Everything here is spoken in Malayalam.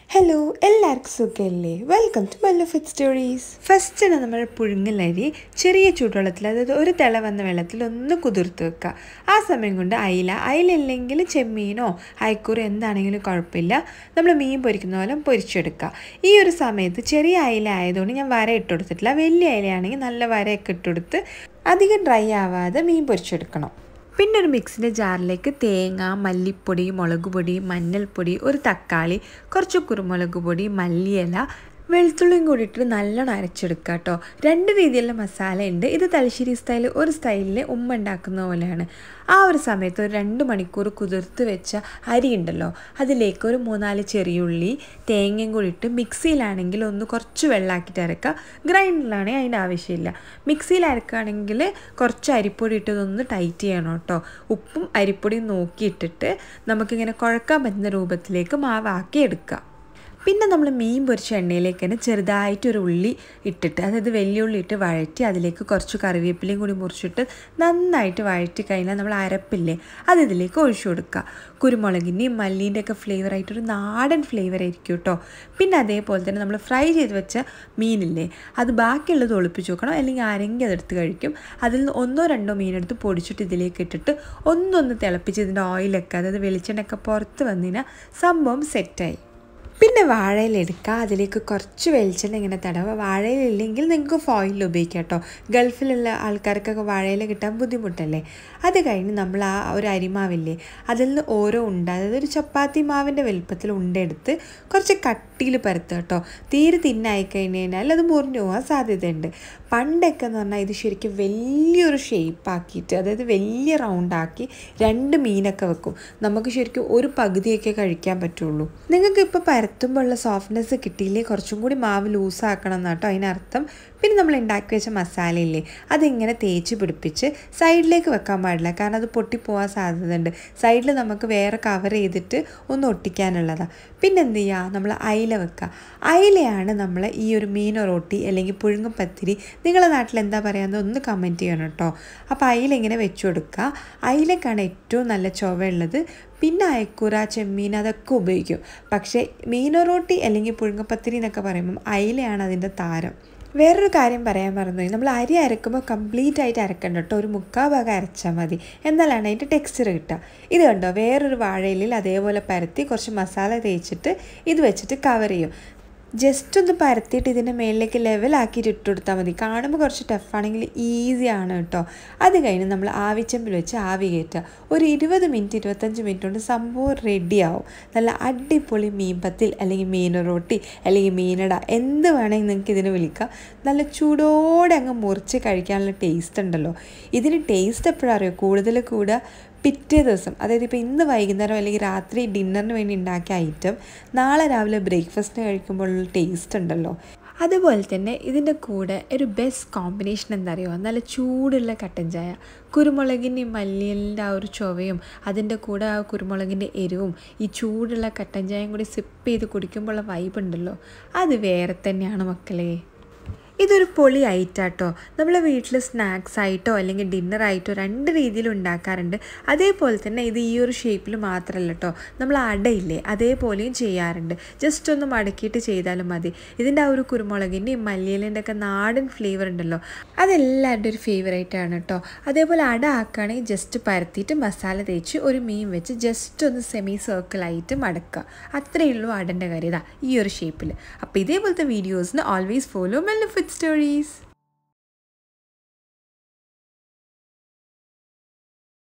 ഹലോ എല്ലാവർക്കും സുഖമല്ലേ welcome to Bellafit stories first തന്നെ നമ്മൾ പുഴുങ്ങലരി ചെറിയ ചൂടുവെള്ളത്തിൽ അതായത് ഒരു തിള വന്ന വെള്ളത്തിൽ ഒന്ന് കുതിർത്ത് വെക്കുക ആ സമയം കൊണ്ട് അയില അയിലില്ലെങ്കിൽ ചെമ്മീനോ അയക്കൂറോ എന്താണെങ്കിലും കുഴപ്പമില്ല നമ്മൾ മീൻ പൊരിക്കുന്ന പോലെ പൊരിച്ചെടുക്കുക ഈ ഒരു സമയത്ത് ചെറിയ അയില ആയതുകൊണ്ട് ഞാൻ വര ഇട്ട് കൊടുത്തിട്ടില്ല വലിയ അയിലയാണെങ്കിൽ നല്ല വരയൊക്കെ ഇട്ടുകൊടുത്ത് അധികം ഡ്രൈ ആവാതെ മീൻ പൊരിച്ചെടുക്കണം പിന്നെ ഒരു മിക്സിൻ്റെ ജാറിലേക്ക് തേങ്ങ മല്ലിപ്പൊടി മുളക് പൊടി മഞ്ഞൾപ്പൊടി ഒരു തക്കാളി കുറച്ച് കുരുമുളക് പൊടി മല്ലിയില വെളുത്തുള്ളിയും കൂടി ഇട്ട് നല്ലോണം അരച്ചെടുക്കുക കേട്ടോ രണ്ട് രീതിയിലുള്ള മസാല ഉണ്ട് ഇത് തലശ്ശേരി സ്റ്റൈൽ ഒരു സ്റ്റൈലിൽ ഉമ്മ ഉണ്ടാക്കുന്ന പോലെയാണ് ആ ഒരു സമയത്ത് ഒരു രണ്ട് മണിക്കൂർ കുതിർത്ത് വെച്ച അരി ഉണ്ടല്ലോ അതിലേക്ക് ഒരു മൂന്നാല് ചെറിയുള്ളി തേങ്ങയും കൂടി ഇട്ട് മിക്സിയിലാണെങ്കിൽ ഒന്ന് കുറച്ച് വെള്ളമാക്കിയിട്ട് അരക്കുക ഗ്രൈൻഡറിലാണെങ്കിൽ അതിൻ്റെ ആവശ്യമില്ല മിക്സിയിൽ അരക്കുകയാണെങ്കിൽ കുറച്ച് അരിപ്പൊടി ഇട്ടതൊന്ന് ടൈറ്റ് ചെയ്യണം കേട്ടോ ഉപ്പും അരിപ്പൊടിയും നോക്കിയിട്ടിട്ട് നമുക്കിങ്ങനെ കുഴക്കാൻ പറ്റുന്ന രൂപത്തിലേക്ക് മാവാക്കി എടുക്കുക പിന്നെ നമ്മൾ മീൻ പൊരിച്ച എണ്ണയിലേക്ക് തന്നെ ചെറുതായിട്ട് ഒരു ഉള്ളി ഇട്ടിട്ട് അതായത് വലിയ ഉള്ളി ഇട്ട് വഴറ്റി അതിലേക്ക് കുറച്ച് കറിവേപ്പിലയും കൂടി മുറിച്ചിട്ട് നന്നായിട്ട് വഴറ്റി കഴിഞ്ഞാൽ നമ്മൾ അരപ്പില്ലേ അത് ഇതിലേക്ക് ഒഴിച്ചു കൊടുക്കുക കുരുമുളകിൻ്റെയും മല്ലീൻ്റെ ഒക്കെ ഫ്ലേവർ ആയിട്ടൊരു നാടൻ ഫ്ലേവർ ആയിരിക്കും കേട്ടോ പിന്നെ അതേപോലെ തന്നെ നമ്മൾ ഫ്രൈ ചെയ്ത് വെച്ച മീനില്ലേ അത് ബാക്കിയുള്ളത് ഒളിപ്പിച്ച് വെക്കണം അല്ലെങ്കിൽ ആരെങ്കിലും അതെടുത്ത് കഴിക്കും അതിൽ നിന്ന് ഒന്നോ രണ്ടോ മീനെടുത്ത് പൊടിച്ചിട്ട് ഇതിലേക്ക് ഇട്ടിട്ട് ഒന്നൊന്ന് തിളപ്പിച്ച് ഇതിൻ്റെ ഓയിലൊക്കെ അതായത് വെളിച്ചെണ്ണയൊക്കെ പുറത്ത് വന്നിനാൽ സംഭവം സെറ്റായി പിന്നെ വാഴയിലെടുക്കുക അതിലേക്ക് കുറച്ച് വെളിച്ചെണ്ണ ഇങ്ങനെ തടവുക വാഴയിലില്ലെങ്കിൽ നിങ്ങൾക്ക് ഫോയിൽ ഉപയോഗിക്കാം കേട്ടോ ഗൾഫിലുള്ള ആൾക്കാർക്കൊക്കെ വാഴയില കിട്ടാൻ ബുദ്ധിമുട്ടല്ലേ അത് കഴിഞ്ഞ് നമ്മൾ ആ ഒരു അരിമാവില്ലേ അതിൽ നിന്ന് ഓരോ ഉണ്ട അതായത് ഒരു ചപ്പാത്തി മാവിൻ്റെ വലുപ്പത്തിൽ ഉണ്ടെടുത്ത് കുറച്ച് കട്ടിയിൽ പരത്തുക കേട്ടോ തീരെ തിന്നായി കഴിഞ്ഞ് കഴിഞ്ഞാൽ അത് മുറിഞ്ഞു പോകാൻ സാധ്യതയുണ്ട് പണ്ടൊക്കെ എന്ന് പറഞ്ഞാൽ ഇത് ശരിക്കും വലിയൊരു ഷേപ്പാക്കിയിട്ട് അതായത് വലിയ റൗണ്ടാക്കി രണ്ട് മീനൊക്കെ വെക്കും നമുക്ക് ശരിക്കും ഒരു പകുതിയൊക്കെ കഴിക്കാൻ പറ്റുള്ളൂ നിങ്ങൾക്ക് ഇപ്പോൾ പരത്തുമ്പോൾ ഉള്ള സോഫ്റ്റ്നെസ് കിട്ടിയില്ലേ കുറച്ചും കൂടി മാവ് ലൂസാക്കണം എന്നാട്ടോ അതിനർത്ഥം പിന്നെ നമ്മൾ ഉണ്ടാക്കി വെച്ച മസാലയില്ലേ അതിങ്ങനെ തേച്ച് പിടിപ്പിച്ച് സൈഡിലേക്ക് വെക്കാൻ പാടില്ല കാരണം അത് പൊട്ടിപ്പോവാൻ സാധ്യതയുണ്ട് സൈഡിൽ നമുക്ക് വേറെ കവർ ചെയ്തിട്ട് ഒന്ന് ഒട്ടിക്കാനുള്ളതാണ് പിന്നെ എന്ത് ചെയ്യുക നമ്മൾ അയില വെക്കുക അയിലയാണ് നമ്മൾ ഈ ഒരു മീനോ റോട്ടി അല്ലെങ്കിൽ പുഴുങ്ങും പത്തിരി നിങ്ങളുടെ നാട്ടിൽ എന്താ പറയുക ഒന്ന് കമൻറ്റ് ചെയ്യണം കേട്ടോ അപ്പോൾ അയില ഇങ്ങനെ വെച്ചു കൊടുക്കുക അയിലക്കാണ് ഏറ്റവും നല്ല ചുവയുള്ളത് പിന്നെ അയക്കൂറ ചെമ്മീൻ അതൊക്കെ ഉപയോഗിക്കും പക്ഷേ മീനോ റോട്ടി അല്ലെങ്കിൽ പുഴുങ്ങപ്പത്തിരി എന്നൊക്കെ പറയുമ്പം അയിലയാണ് അതിൻ്റെ താരം വേറൊരു കാര്യം പറയാൻ മറന്നുപോയി നമ്മൾ അരി അരക്കുമ്പോൾ കംപ്ലീറ്റ് ആയിട്ട് അരക്കണ്ട കേട്ടോ ഒരു മുക്കാ ഭാഗം അരച്ചാൽ മതി എന്നാലാണ് അതിൻ്റെ ടെക്സ്ചർ കിട്ടുക ഇത് കണ്ടോ വേറൊരു വാഴയിലിൽ അതേപോലെ പരത്തി കുറച്ച് മസാല തേച്ചിട്ട് ഇത് വെച്ചിട്ട് കവർ ചെയ്യും ജസ്റ്റ് ഒന്ന് പരത്തിയിട്ട് ഇതിൻ്റെ മേളിലേക്ക് ലെവലാക്കിയിട്ട് ഇട്ട് കൊടുത്താൽ മതി കാണുമ്പോൾ കുറച്ച് ടഫാണെങ്കിൽ ഈസിയാണ് കേട്ടോ അത് കഴിഞ്ഞ് നമ്മൾ ആവിച്ചമ്പിൽ വെച്ച് ആവി കയറ്റുക ഒരു ഇരുപത് മിനിറ്റ് ഇരുപത്തഞ്ച് മിനിറ്റ് കൊണ്ട് സംഭവം റെഡിയാവും നല്ല അടിപൊളി മീൻപത്തിൽ അല്ലെങ്കിൽ മീൻ റൊട്ടി അല്ലെങ്കിൽ മീനട എന്ത് വേണമെങ്കിൽ നിങ്ങൾക്ക് ഇതിന് വിളിക്കാം നല്ല ചൂടോടെ അങ്ങ് മുറിച്ച് കഴിക്കാനുള്ള ടേസ്റ്റ് ഉണ്ടല്ലോ ഇതിന് ടേസ്റ്റ് എപ്പോഴാണ് അറിയോ കൂടുതൽ കൂടുക പിറ്റേ ദിവസം അതായത് ഇപ്പോൾ ഇന്ന് വൈകുന്നേരം അല്ലെങ്കിൽ രാത്രി ഡിന്നറിന് വേണ്ടി ഉണ്ടാക്കിയ ഐറ്റം നാളെ രാവിലെ ബ്രേക്ക്ഫാസ്റ്റിന് കഴിക്കുമ്പോഴുള്ള ടേസ്റ്റ് ഉണ്ടല്ലോ അതുപോലെ തന്നെ ഇതിൻ്റെ കൂടെ ഒരു ബെസ്റ്റ് കോമ്പിനേഷൻ എന്താ അറിയുമോ നല്ല ചൂടുള്ള കട്ടൻ ചായ കുരുമുളകിൻ്റെയും മല്ലിയലിൻ്റെ ആ ഒരു ചുവയും അതിൻ്റെ കൂടെ ആ കുരുമുളകിൻ്റെ എരിവും ഈ ചൂടുള്ള കട്ടൻ ചായയും കൂടി സിപ്പ് ചെയ്ത് കുടിക്കുമ്പോഴുള്ള വൈബ് ഉണ്ടല്ലോ അത് വേറെ തന്നെയാണ് മക്കളെ ഇതൊരു പൊളി ഐറ്റാട്ടോ നമ്മളെ വീട്ടിൽ സ്നാക്സ് ആയിട്ടോ അല്ലെങ്കിൽ ഡിന്നർ ആയിട്ടോ രണ്ട് രീതിയിൽ ഉണ്ടാക്കാറുണ്ട് അതേപോലെ തന്നെ ഇത് ഈ ഒരു ഷേപ്പിൽ മാത്രമല്ല കേട്ടോ നമ്മൾ അടയില്ലേ അതേപോലെയും ചെയ്യാറുണ്ട് ജസ്റ്റ് ഒന്ന് മടക്കിയിട്ട് ചെയ്താലും മതി ഇതിൻ്റെ ആ ഒരു കുരുമുളകിൻ്റെയും മല്ലിയിലിൻ്റെ ഒക്കെ നാടൻ ഫ്ലേവർ ഉണ്ടല്ലോ അതെല്ലാവരുടെ ഒരു ഫേവറേറ്റ് ആണ് കേട്ടോ അതേപോലെ അട ആക്കുകയാണെങ്കിൽ ജസ്റ്റ് പരത്തിയിട്ട് മസാല തേച്ച് ഒരു മീൻ വെച്ച് ജസ്റ്റ് ഒന്ന് സെമി സർക്കിളായിട്ട് മടക്കുക അത്രയേ ഉള്ളൂ അടൻ്റെ കാര്യം ഇതാ ഈ ഒരു ഷേപ്പിൽ അപ്പോൾ ഇതേപോലത്തെ വീഡിയോസിന് ഓൾവേസ് ഫോളോ മെല്ലഫിറ്റ് stories.